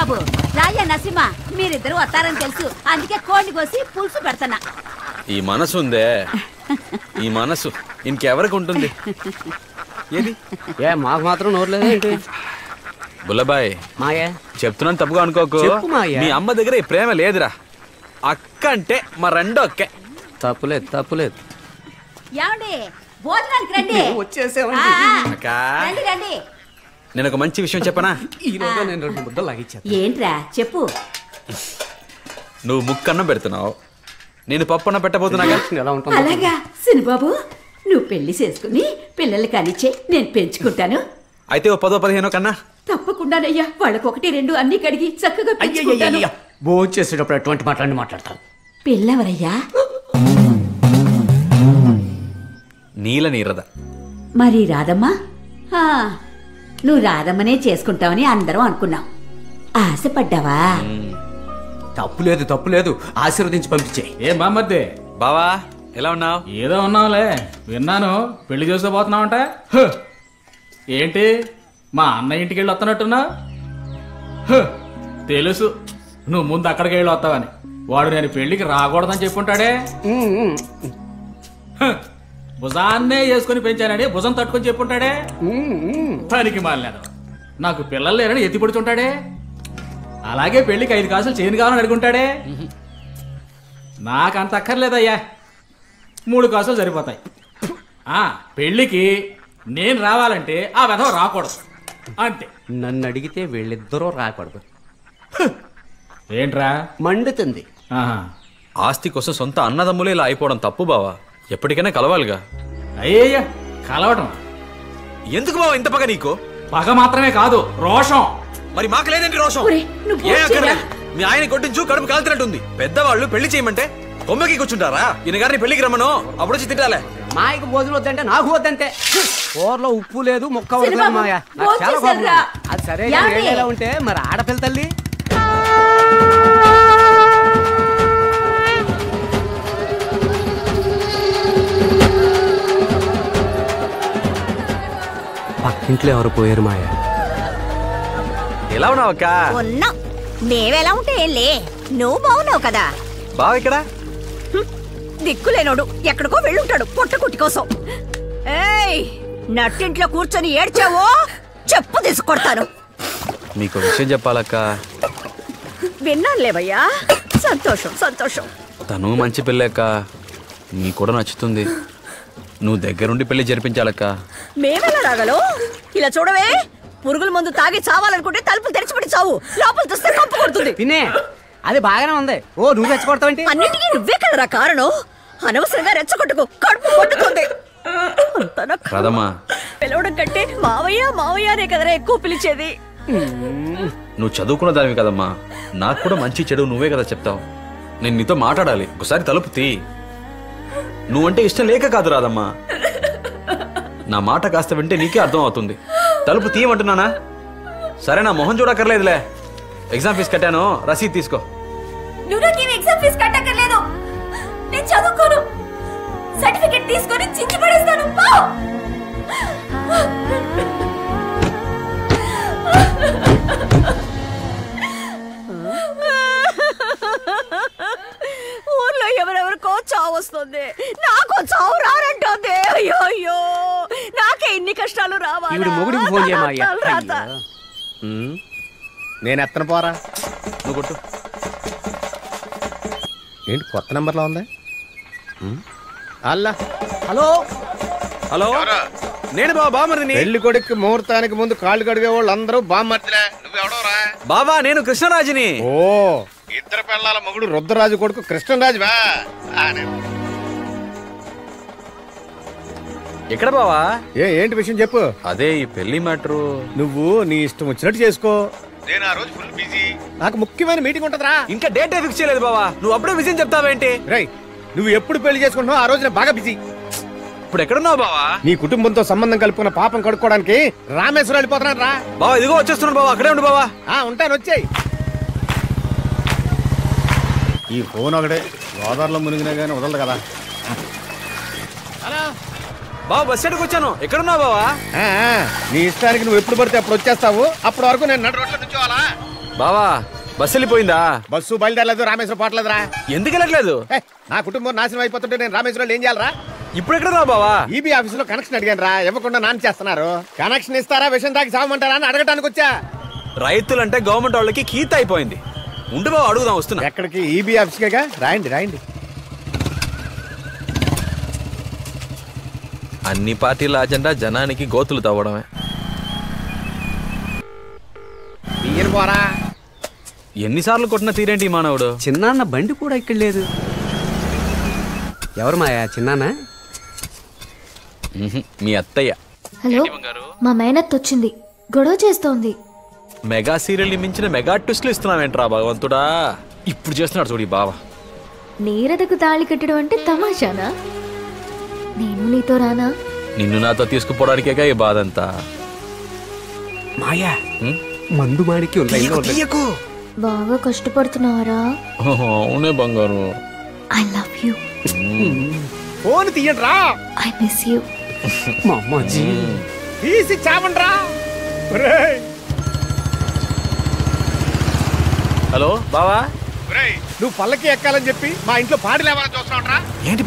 బాబు రాజా నరసింహ మీరిద్దరు వస్తారని తెలుసు అందుకే కోడిని కోసి పులుసు పెడతానా ఈ మనసు ఉందే ఈ మనసు ఇంకెవరికి ఉంటుంది ఏది ఏ మాకు మాత్రం నోరు లేదా ఏంటి బుల్లబాయ్ మాయా చెప్తున్నాను తప్పుగా అనుకోకు చెప్పు మావయ్య. మీ అమ్మ దగ్గర ఈ ప్రేమ లేదురా అక్క అంటే మా రెండో అక్కే తప్పులేదు తప్పులేదు ఏమండి భోజనానికి రండి వచ్చేసామండి. ఆ, అక్క రండి రండి నేను ఒక మంచి విషయం చెప్పనా ఈ రోజు నేను రెండు ముద్దలు లాగిచ్చాను ఏంట్రా చెప్పు నువ్వు ముక్కన్నం పెడుతున్నావు నేను పప్పన్న పెట్టబోతున్నాగా ఎలా ఉంటుంది అలాగా సినిబాబు నువ్వు పెళ్లి చేసుకుని పిల్లలు కానిచ్చే నేను పెంచుకుంటాను అయితే ఓ పదో పదిహేనో కన్నా తప్పకుండానయ్యా వాళ్ళకి ఒకటి రెండు అన్ని కడిగి చక్కగా పెంచుకుంటాను అయ్యయ్యయ్యయ్య. భోజనం చేసేటప్పుడు అటువంటి మాట్లాడి మాట్లాడతాను పిల్లవరయ్యా నీల నీరద మరి రాదమ్మా ఆ, నువ్వు రాదమ్మనే చేసుకుంటావని అందరం అనుకున్నాం ఆశపడ్డావా తప్పులేదు తప్పులేదు ఆశీర్వదించి పంపించే ఏ బామ్మద్దే బావా ఎలా ఉన్నావు ఏదో ఉన్నావులే విన్నాను పెళ్లి చేసుకోబోతున్నావంట హ్. ఏంటి మా అన్న ఇంటికి వెళ్ళి వస్తున్నట్టున్నా హ్. తెలుసు నువ్వు ముందు అక్కడికి వెళ్ళి వస్తావని వాడు నేను పెళ్లికి రాకూడదని చెప్పుంటాడే హ్. భుజాన్నే వేసుకుని పెంచానని భుజం తట్టుకొని చెప్పుంటాడే పనికి మాలేదు నాకు పిల్లలు లేరని ఎత్తి పడుతుంటాడే అలాగే పెళ్లికి ఐదు కాసులు చేయను కావాలని అడుగుంటాడే నాకంత అక్కర్లేదయ్యా మూడు కాసులు సరిపోతాయి ఆ పెళ్ళికి నేను రావాలంటే ఆ విధవ రాకూడదు అంతే నన్ను అడిగితే వీళ్ళిద్దరూ రాకూడదు ఏంట్రా మండుతుంది ఆహా. ఆస్తి కోసం సొంత అన్నదమ్ములే ఇలా అయిపోవడం తప్పు బావా ఎప్పటికైనా కలవాలిగా అయ్యయ్య కలవటం ఎందుకు బావా ఇంత పగ నీకు పగ మాత్రమే కాదు రోషం మరి మాకు లేదేంటి రోషం ఒరేయ్, నువ్వు ఏ భోజనం అక్కర్లేదు. మీ ఆయన కొట్టించు కడుపు కాలుతున్నట్టుంది పెద్దవాళ్ళు పెళ్లి చేయమంటే కొమ్మకి కూర్చుంటారా ఈయన గారిని పెళ్లికి రమ్మను అప్పుడు వచ్చి తింటాలే మాయకు భోజనం వద్దంటే నాకు వద్దంతే కూరలో ఉప్పు లేదు ముక్క వదలదు సినిమా మాయ నాకు భోజనం చాలా కోపం చేశారురా. ఉంది. అది సరే ఏమండి? ఎలా ఉంటే మరి ఆడపిల్ల తల్లి పక్కింట్లో ఎవరు పోయారు మాయ ఎలా ఉన్నావు అక్క ఉన్నా మేవెలా ఉంటే ఏంలే నువ్వు బాగున్నావు కదా బావ ఇక్కడ దిక్కులేనోడు ఎక్కడికో వెళ్ళుంటాడు పొట్ట కుట్టి కోసం ఏయ్ నట్టింట్లో కూర్చొని ఏడ్చావో చెప్పు తీసుకొడతాను మీకు విషయం చెప్పాలక్క విన్నానులేవయ్యా సంతోషం సంతోషం తను మంచి పెళ్ళక్క నీ కూడా నచ్చుతుంది నువ్వు దగ్గరుండి పెళ్లి జరిపించాలక్క మేమెలా రాగలో ఇలా చూడవే పురుగుల మందు తాగి చావాలనుకుంటే తలుపులు తెరిచిపెట్టి చావు లోపల చూస్తే కంపు కొడుతుంది పిన్నే అది బాగానే ఉంది ఓ నువ్వు రెచ్చగొడతావేంటి అన్నిటికీ నువ్వే కదరా కారణం అనవసరంగా రెచ్చగొట్టుకు కడుపు కొట్టుతుంది అంతా నా రాదమ్మా పిలవడం కంటే మావయ్య మావయ్య అనే కదరా ఎక్కువ పిలిచేది నువ్వు చదువుకున్న దానివి కదమ్మా నాకు కూడా మంచి చెడు నువ్వే కదా చెప్తావు నేను నీతో మాట్లాడాలి ఒకసారి తలుపు తీ నువ్వంటే ఇష్టం లేక కాదు రాదమ్మా నా మాట కాస్త వింటే నీకే అర్థం అవుతుంది తలుపు తీయమంటున్నానా సరే నా మొహం చూడక్కర్లేదులే ఎగ్జామ్ ఫీజు కట్టాను రసీద్ తీసుకో నువ్వు నాకేం ఎగ్జామ్ ఫీజు కట్టక్కర్లేదు నేను చదువుకోను సర్టిఫికెట్ తీసుకొని చించి పడేస్తాను పో! ఊర్లో ఎవరెవరికో చావు వస్తుంది నాకు చావు రానంటోంది అయ్యో అయ్యో నాకే ఇన్ని కష్టాలు రావాలి ఈవిడ మొగుడికి ఫోన్ చేయమాయ్యా నేను ఎత్తన పోరా నువ్వు కొట్టు ఏంటి కొత్త నెంబర్లో ఉంది ఉమ్. అల్లా హలో హలో నేను బాబా బామరిని పెళ్లి కొడుకు ముహూర్తానికి ముందు కాళ్ళు కడిగే వాళ్ళు అందరూ బామ్మర్తిలే నువ్వెవడోరా బాబా నేను కృష్ణరాజుని ఓ ఇద్దరు పిల్లల మొగుడు రుద్రరాజు కొడుకు కృష్ణరాజు బా ఎక్కడ బావా ఏ ఏంటి విషయం చెప్పు అదే ఈ పెళ్లి మ్యాటరు నువ్వు నీ ఇష్టం వచ్చినట్టు చేసుకో నేను ఆ రోజు ఫుల్ బిజీ నాకు ముఖ్యమైన మీటింగ్ ఉంటదిరా ఇంకా డేట్ ఫిక్స్ చేయలేదు బావా నువ్వు అప్పుడే విషయం చెప్తావేంటి రై నువ్వు ఎప్పుడు పెళ్లి చేసుకుంటున్నావు ఆ రోజు నేను బాగా బిజీ ఇప్పుడు ఎక్కడున్నావు బావా నీ కుటుంబంతో సంబంధం కలుపుకున్న పాపం కడుక్కోవడానికి రామేశ్వరం వెళ్ళిపోతున్నాను రా బావా ఇదిగో వచ్చేస్తున్నాను బావా అక్కడే ఉండు బావా ఆ ఉంటాను వచ్చాయి ఈ ఫోన్ ఒకటే గోదావరిలో మునిగినా కానీ వదలదు కదా హలో బావా బస్ స్టాండ్కి వచ్చాను ఎక్కడున్నావు బావా ఆ, ఆ, నీ ఇష్టానికి నువ్వు ఎప్పుడు పడితే అప్పుడు వచ్చేస్తావు అప్పటి వరకు నేను నడు రోడ్ల నుంచోవాలా బావా బస్సు వెళ్ళిపోయిందా బస్సు బయలుదేరలేదు రామేశ్వరం పోవట్లేదురా ఎందుకు వెళ్ళట్లేదు హే, నా కుటుంబం నాశనం అయిపోతుంటే నేను రామేశ్వరంలో ఏం చేయాలరా ఇప్పుడు ఎక్కడ రా బావా ఈబీ ఆఫీస్ లో కనెక్షన్ అడిగాను రా ఇవ్వకుండా నాన్న చేస్తున్నారు కనెక్షన్ ఇస్తారా విషయం తాకి సాగమంటారా అని అడగటానికి వచ్చా రైతులంటే గవర్నమెంట్ వాళ్ళకి కీత అయిపోయింది ఉండు బావ అడుగుదాం వస్తున్నా ఎక్కడికి ఈబీ ఆఫీస్ కేగా రాయండి రాయండి అన్ని పార్టీల అజెండా జనానికి గోతులు తవ్వడమే తీయను పోరా ఎన్నిసార్లు కొట్టిన తీరేంటి ఈ మానవుడు చిన్నాన్న బండి కూడా ఇక్కడ లేదు ఎవరు మాయా చిన్నాన్న ఉహుం, మీ అత్తయ్య హలో మా మేనత్ వచ్చింది గొడవ చేస్తోంది మెగా సీరియల్ ని మించిన మెగా ట్విస్ట్లు ఇస్తున్నావేంట్రా భగవంతుడా ఇప్పుడు చేస్తున్నాడు చూడు ఈ బావ నీరదకు తాళి కట్టడం అంటే తమాషానా నేను నీతో రానా నిన్ను నాతో తీసుకుపోవడానికేగా ఈ బాధ అంతా మాయా ఉం? మందు మాడికి ఉన్నాయి బాగా కష్టపడుతున్నావరా ఓహో, అవునే బంగారు ఐ లవ్ యూ ఫోన్ తీయండి రా ఐ మిస్ యూ మా అమ్మాజీ తీసి చావండి రా హలో బావా నువ్వు పల్లకి ఎక్కాలని చెప్పి మా ఇంట్లో పాడి లేవాలని చూస్తున్నావు రా ఏంటి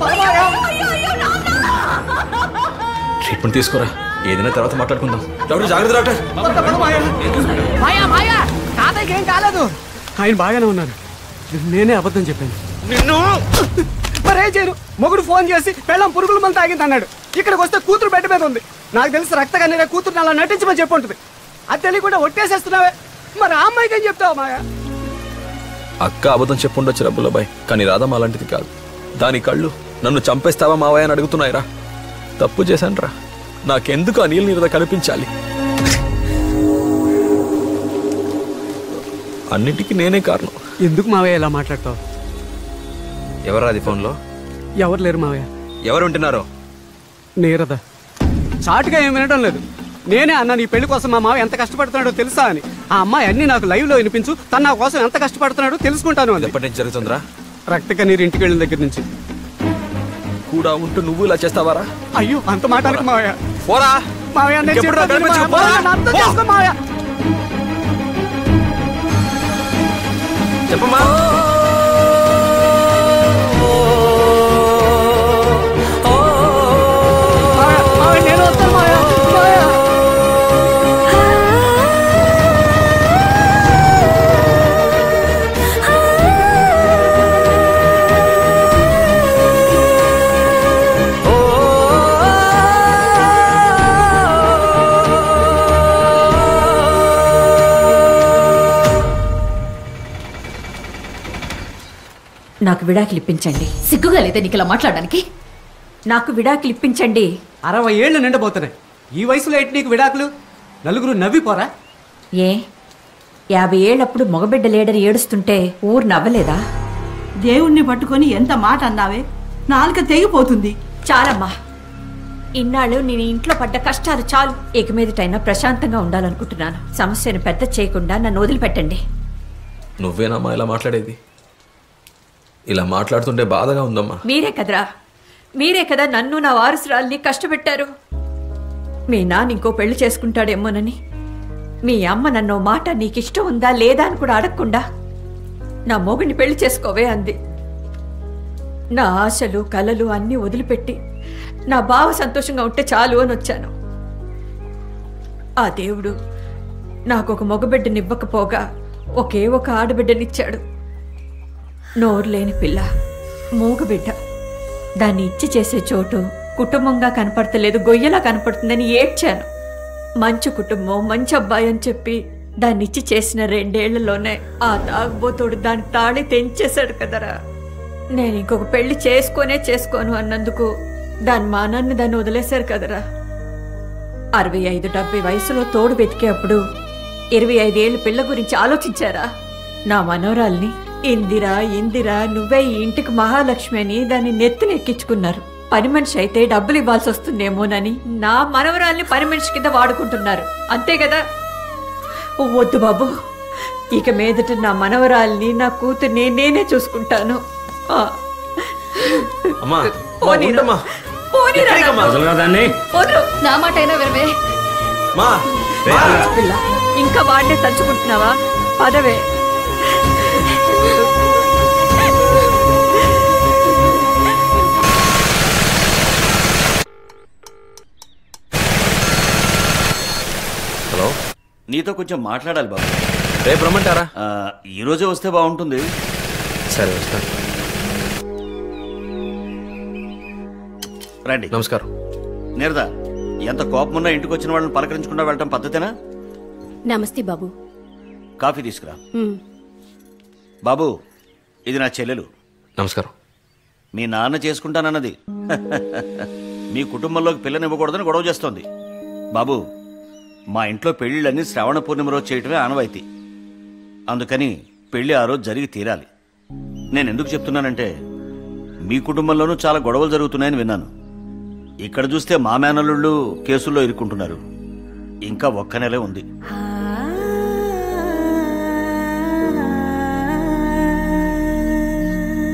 ట్రీట్మెంట్ తీసుకోరా ఏదైనా తర్వాత మాట్లాడుకుందాం డాక్టర్ జాగ్రత్త డాక్టర్ మాయా మాయా తాతయ్యకి ఏం కాలేదు ఆయన బాగానే ఉన్నారు నేనే అబద్ధం చెప్పాను నిన్ను మరేం చేయను మొగుడు ఫోన్ చేసి పెళ్ళం పురుగుల మంది తాగింది అన్నాడు ఇక్కడికి వస్తే కూతురు బెడ్ మీద ఉంది నాకు తెలిసి రక్త కన్నీరే కూతురు అలా నటించమని చెప్పి ఉంటుంది అది తెలియకుండా ఒట్టేసేస్తున్నావే మరి ఆ అమ్మాయికి ఏం చెప్తావు మాయా అక్క అబద్ధం చెప్పుండొచ్చు రబ్బులబాయ్ కానీ రాధమ్మ అలాంటిది కాదు దాని కళ్ళు నన్ను చంపేస్తావా మావయ్య అని అడుగుతున్నాయిరా తప్పు చేశానురా నాకెందుకు అనిల్ నీరద కనిపించాలి అన్నిటికీ నేనే కారణం ఎందుకు మావయ్య ఇలా మాట్లాడతావు ఎవరాది ఫోన్లో ఎవరు లేరు మావయ్య ఎవరు ఉంటున్నారో నీరద చాటుగా ఏం వినడం లేదు నేనే అన్న నీ పెళ్లి కోసం మా మావ ఎంత కష్టపడుతున్నాడో తెలుసా అని ఆ అమ్మాయి అన్ని నాకు లైవ్ లో వినిపించు తన నా కోసం ఎంత కష్టపడుతున్నాడో తెలుసుకుంటాను అని ఎప్పటి నుంచి జరుగుతుందిరా రక్త కన్నీరు ఇంటికి వెళ్ళిన దగ్గర నుంచి కూడా ఉంటూ నువ్వు ఇలా చేస్తావారా అయ్యో అంత మాటానికి మావయ్య పోరా మావయ్య నేను ఇంకెప్పుడు నాకు చెప్పేది కనిపించకు, మావయ్య, పోరా. నన్ను అర్థం పో. చేసుకో మావయ్య. చెప్పమ్మా మావయ్య, మావయ్య, నేను వస్తాను మావయ్య. మావయ్య. నాకు విడాకులు ఇప్పించండి సిగ్గుగా లేదా నీకు ఇలా మాట్లాడడానికి నాకు విడాకులు ఇప్పించండి అరవై ఏళ్ళు నిండబోతున్నాయి ఈ వయసులో ఏంటి నీకు విడాకులు నలుగురు నవ్విపోరా ఏ యాభై ఏళ్ళప్పుడు మగబిడ్డ లేడని ఏడుస్తుంటే ఊరు నవ్వలేదా దేవుణ్ణి పట్టుకొని ఎంత మాట అన్నావే నాలుక తెగిపోతుంది చాలమ్మా ఇన్నాళ్ళు నేను ఇంట్లో పడ్డ కష్టాలు చాలు ఇక మీదటైనా ప్రశాంతంగా ఉండాలనుకుంటున్నాను సమస్యను పెద్ద చేయకుండా నన్ను వదిలిపెట్టండి నువ్వేనమ్మా ఇలా మాట్లాడేది ఇలా మాట్లాడుతుంటే బాధగా ఉందమ్మా మీరే కదరా మీరే కదా నన్ను నా వారసురాల్ని కష్టపెట్టారు మీ నాన్న ఇంకో పెళ్లి చేసుకుంటాడేమోనని మీ అమ్మ నన్ను ఓ మాట నీకిష్టం ఉందా లేదా అని కూడా అడగకుండా నా మొగుడిని పెళ్లి చేసుకోవే అంది నా ఆశలు కలలు అన్నీ వదిలిపెట్టి నా బావ సంతోషంగా ఉంటే చాలు అని వచ్చాను ఆ దేవుడు నాకు ఒక మగబిడ్డనివ్వకపోగా ఒకే ఒక ఆడబిడ్డనిచ్చాడు నోరు లేని పిల్ల మూగబిడ్డ దాన్ని ఇచ్చి చేసే చోటు కుటుంబంగా కనపడతలేదు గొయ్యలా కనపడుతుందని ఏడ్చాను మంచి కుటుంబం మంచి అబ్బాయి అని చెప్పి దాన్ని ఇచ్చి చేసిన రెండేళ్లలోనే ఆ తాగుబోతోడు దాని తాళి తెంచేశాడు కదరా నేను ఇంకొక పెళ్లి చేసుకోనే చేసుకోను అన్నందుకు దాని మానాన్ని దాన్ని వదిలేశారు కదరా అరవై ఐదు డెబ్బై వయసులో తోడు వెతికేప్పుడు ఇరవై ఐదేళ్ల పిల్ల గురించి ఆలోచించారా నా మనవరాల్ని ఇందిరా ఇందిరా నువ్వే ఈ ఇంటికి మహాలక్ష్మి అని దాన్ని నెత్తినెక్కించుకున్నారు పని మనిషి అయితే డబ్బులు ఇవ్వాల్సి వస్తుందేమోనని నా మనవరాల్ని పని మనిషి కింద వాడుకుంటున్నారు అంతే కదా వద్దు బాబు ఇక మీదట నా మనవరాల్ని నా కూతుర్ని నేనే చూసుకుంటాను ఆ. అమ్మా పోనీరా. ఉండమ్మా పోనీరా ఎక్కడికమ్మా? నన్ను. వదరు. నా మాట అయినా వినవే మా పిల్ల ఇంకా వాడినే తలుచుకుంటున్నావా పదవే హలో నీతో కొంచెం మాట్లాడాలి బాబు రేపు రమ్మంటారా ఆ, ఈ రోజే వస్తే బాగుంటుంది సరే వస్తాను రండి నమస్కారం నీరదా ఎంత కోపమున్నా ఇంటికి వచ్చిన వాళ్ళని పలకరించకుండా వెళ్ళటం పద్ధతేనా నమస్తే బాబు కాఫీ తీసుకురా బాబు ఇది నా చెల్లెలు నమస్కారం మీ నాన్న చేసుకుంటానన్నది మీ కుటుంబంలోకి పిల్లనివ్వకూడదని గొడవ చేస్తోంది బాబు మా ఇంట్లో పెళ్ళిళ్ళన్నీ శ్రావణ పూర్ణిమ రోజు చేయటమే ఆనవాయితీ అందుకని పెళ్లి ఆ రోజు జరిగి తీరాలి నేను ఎందుకు చెప్తున్నానంటే మీ కుటుంబంలోనూ చాలా గొడవలు జరుగుతున్నాయని విన్నాను ఇక్కడ చూస్తే మా మేనల్లుళ్ళు కేసుల్లో ఇరుక్కుంటున్నారు ఇంకా ఒక్క నెలే ఉంది ఆ